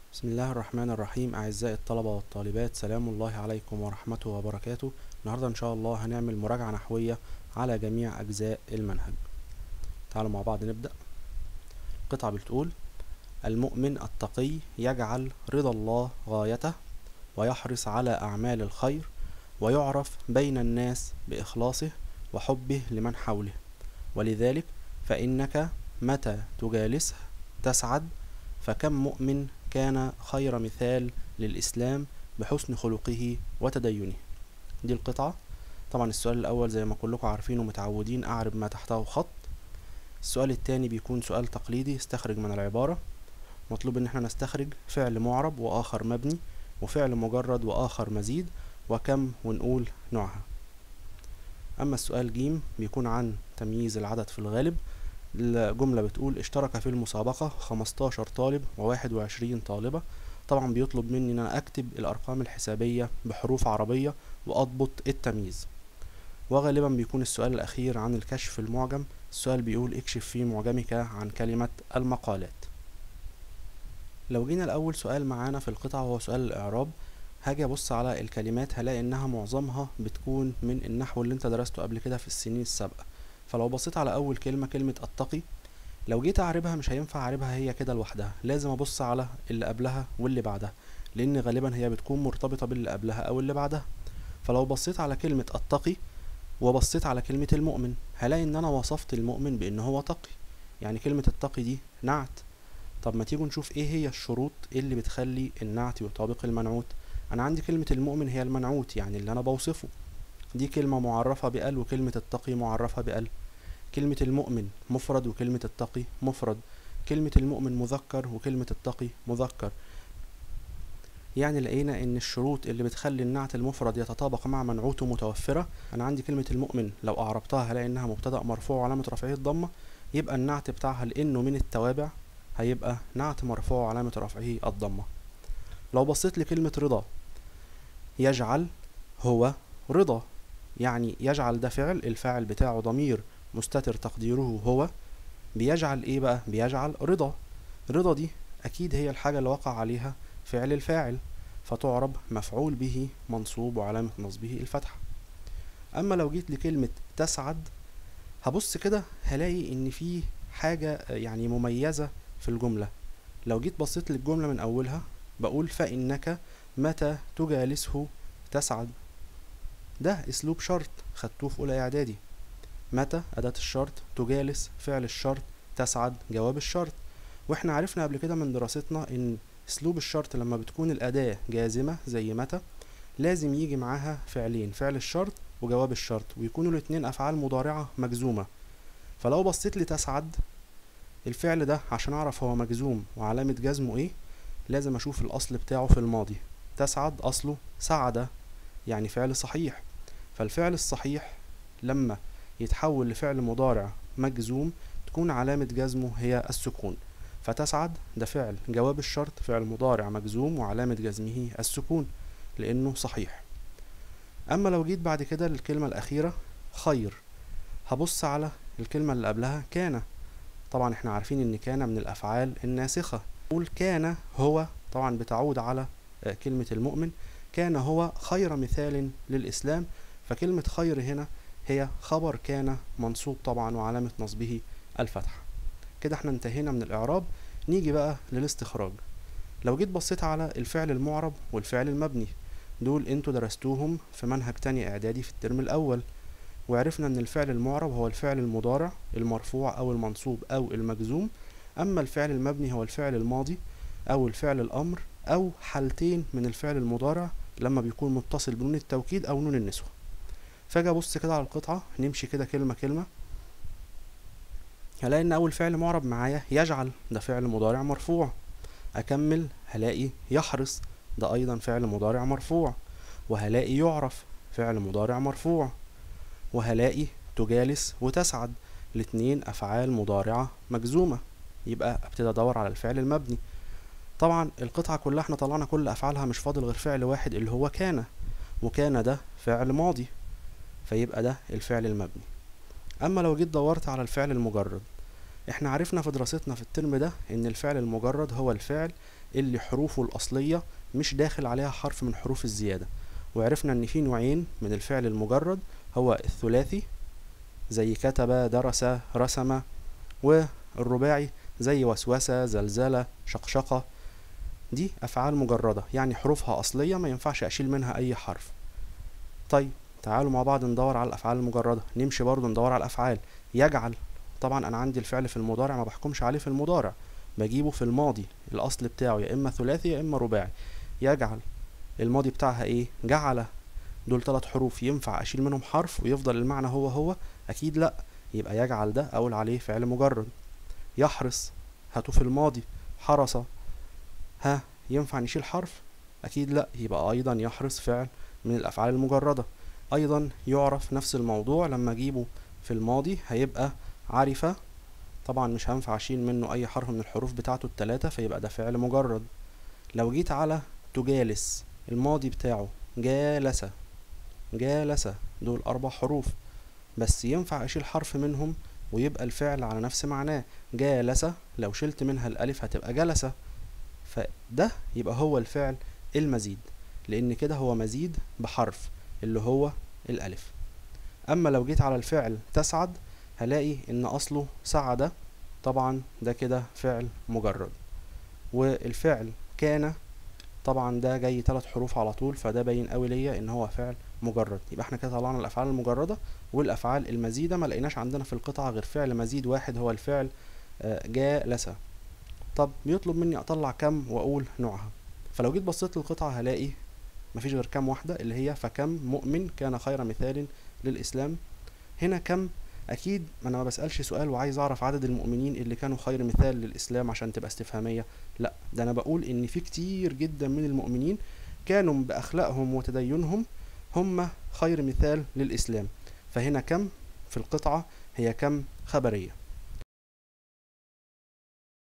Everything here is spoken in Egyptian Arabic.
بسم الله الرحمن الرحيم أعزائي الطلبة والطالبات سلام الله عليكم ورحمته وبركاته النهاردة إن شاء الله هنعمل مراجعة نحوية على جميع أجزاء المنهج تعالوا مع بعض نبدأ قطعة بتقول المؤمن التقي يجعل رضا الله غايته ويحرص على أعمال الخير ويعرف بين الناس بإخلاصه وحبه لمن حوله ولذلك فإنك متى تجالسه تسعد فكم مؤمن كان خير مثال للإسلام بحسن خلقه وتدينه دي القطعة طبعا السؤال الأول زي ما كلكم عارفين ومتعودين أعرب ما تحته خط السؤال التاني بيكون سؤال تقليدي استخرج من العبارة مطلوب ان احنا نستخرج فعل معرب وآخر مبني وفعل مجرد وآخر مزيد وكم ونقول نوعها أما السؤال جيم بيكون عن تمييز العدد في الغالب الجملة بتقول اشترك في المسابقة 15 طالب وواحد وعشرين طالبة طبعا بيطلب مني ان انا اكتب الارقام الحسابية بحروف عربية واضبط التمييز وغالبا بيكون السؤال الاخير عن الكشف المعجم السؤال بيقول اكشف في معجمك عن كلمة المقالات لو جينا الاول سؤال معانا في القطعة وهو سؤال الاعراب هاجي ابص على الكلمات هلاقي انها معظمها بتكون من النحو اللي انت درسته قبل كده في السنين السابقة فلو بصيت على اول كلمة كلمة اتقي لو جيت اعربها مش هينفع اعربها هي كده لوحدها لازم ابص على اللي قبلها واللي بعدها لان غالبا هي بتكون مرتبطة باللي قبلها او اللي بعدها فلو بصيت على كلمة اتقي وبصيت على كلمة المؤمن هلاقي ان انا وصفت المؤمن بان هو تقي يعني كلمة التقي دي نعت طب ما تيجوا نشوف ايه هي الشروط اللي بتخلي النعت يطابق المنعوت انا عندي كلمة المؤمن هي المنعوت يعني اللي انا بوصفه دي كلمة معرفة بأل وكلمة التقي معرفة بأل كلمة المؤمن مفرد وكلمة التقي مفرد كلمة المؤمن مذكر وكلمة التقي مذكر يعني لقينا ان الشروط اللي بتخلي النعت المفرد يتطابق مع منعوته متوفرة انا عندي كلمة المؤمن لو اعربتها هلاقي انها مبتدأ مرفوع وعلامة رفعه الضمة يبقى النعت بتاعها لانه من التوابع هيبقى نعت مرفوع وعلامة رفعه الضمة لو بصيت لكلمة رضا يجعل هو رضا يعني يجعل ده فعل الفاعل بتاعه ضمير مستتر تقديره هو بيجعل ايه بقى بيجعل رضا رضا دي اكيد هي الحاجة اللي وقع عليها فعل الفاعل فتعرب مفعول به منصوب وعلامة نصبه الفتحة اما لو جيت لكلمة تسعد هبص كده هلاقي ان في حاجة يعني مميزة في الجملة لو جيت بصيت للجملة من اولها بقول فانك متى تجالسه تسعد ده اسلوب شرط خدتوه في اولى اعدادي متى أداة الشرط تجالس فعل الشرط تسعد جواب الشرط واحنا عرفنا قبل كده من دراستنا ان اسلوب الشرط لما بتكون الأداة جازمة زي متى لازم يجي معاها فعلين فعل الشرط وجواب الشرط ويكونوا الاتنين أفعال مضارعة مجزومة فلو بصيت لتسعد الفعل ده عشان أعرف هو مجزوم وعلامة جزمه ايه لازم أشوف الأصل بتاعه في الماضي تسعد أصله سعد يعني فعل صحيح فالفعل الصحيح لما يتحول لفعل مضارع مجزوم تكون علامة جزمه هي السكون فتسعد ده فعل جواب الشرط فعل مضارع مجزوم وعلامة جزمه السكون لأنه صحيح أما لو جيت بعد كده للكلمة الأخيرة خير هبص على الكلمة اللي قبلها كان طبعا احنا عارفين ان كان من الأفعال الناسخة قول كان هو طبعا بتعود على كلمة المؤمن كان هو خير مثال للإسلام فكلمة خير هنا هي خبر كان منصوب طبعا وعلامة نصبه الفتحة كده احنا انتهينا من الإعراب نيجي بقى للاستخراج لو جيت بصيت على الفعل المعرب والفعل المبني دول انتوا درستوهم في منهج تاني اعدادي في الترم الاول وعرفنا ان الفعل المعرب هو الفعل المضارع المرفوع او المنصوب او المجزوم اما الفعل المبني هو الفعل الماضي او الفعل الامر او حالتين من الفعل المضارع لما بيكون متصل بنون التوكيد او نون النسوه فاجي ابص كده على القطعة نمشي كده كلمة كلمة هلاقي ان اول فعل معرب معايا يجعل ده فعل مضارع مرفوع اكمل هلاقي يحرص ده ايضا فعل مضارع مرفوع وهلاقي يعرف فعل مضارع مرفوع وهلاقي تجالس وتسعد الاتنين افعال مضارعة مجزومة يبقى ابتدي ادور على الفعل المبني طبعا القطعة كلها احنا طلعنا كل افعالها مش فاضل غير فعل واحد اللي هو كان وكان ده فعل ماضي فيبقى ده الفعل المبني اما لو جيت دورت على الفعل المجرد احنا عرفنا في دراستنا في الترم ده ان الفعل المجرد هو الفعل اللي حروفه الأصلية مش داخل عليها حرف من حروف الزيادة وعرفنا ان في نوعين من الفعل المجرد هو الثلاثي زي كتب درس رسم والرباعي زي وسوسة زلزلة شقشقة دي أفعال مجردة يعني حروفها أصلية ما ينفعش أشيل منها أي حرف طيب تعالوا مع بعض ندور على الأفعال المجردة نمشي برضو ندور على الأفعال يجعل طبعا أنا عندي الفعل في المضارع ما بحكمش عليه في المضارع بجيبه في الماضي الأصل بتاعه يا إما ثلاثي يا إما رباعي يجعل الماضي بتاعها إيه جعل دول ثلاث حروف ينفع أشيل منهم حرف ويفضل المعنى هو هو أكيد لأ يبقى يجعل ده أقول عليه فعل مجرد يحرص هاتوا في الماضي حرس ها ينفع نشيل حرف أكيد لأ يبقى أيضا يحرص فعل من الأفعال المجردة أيضا يعرف نفس الموضوع لما أجيبه في الماضي هيبقى عرف طبعا مش هينفع أشيل منه أي حرف من الحروف بتاعته التلاتة فيبقى ده فعل مجرد لو جيت على تجالس الماضي بتاعه جالس جالس دول أربع حروف بس ينفع أشيل حرف منهم ويبقى الفعل على نفس معناه جالس لو شلت منها الألف هتبقى جلس فده يبقى هو الفعل المزيد لأن كده هو مزيد بحرف اللي هو الألف أما لو جيت على الفعل تسعد هلاقي إن أصله سعد طبعا ده كده فعل مجرد والفعل كان طبعا ده جاي تلات حروف على طول فده باين قوي ليا ان هو فعل مجرد يبقى احنا كده طلعنا الافعال المجرده والافعال المزيده ما لقيناش عندنا في القطعه غير فعل مزيد واحد هو الفعل جالس طب بيطلب مني اطلع كم واقول نوعها فلو جيت بصيت للقطعه هلاقي مفيش غير كم واحده اللي هي فكم مؤمن كان خير مثال للاسلام هنا كم اكيد انا ما بسالش سؤال وعايز اعرف عدد المؤمنين اللي كانوا خير مثال للاسلام عشان تبقى استفهاميه لا ده انا بقول ان في كتير جدا من المؤمنين كانوا باخلاقهم وتدينهم هم خير مثال للاسلام فهنا كم في القطعه هي كم خبريه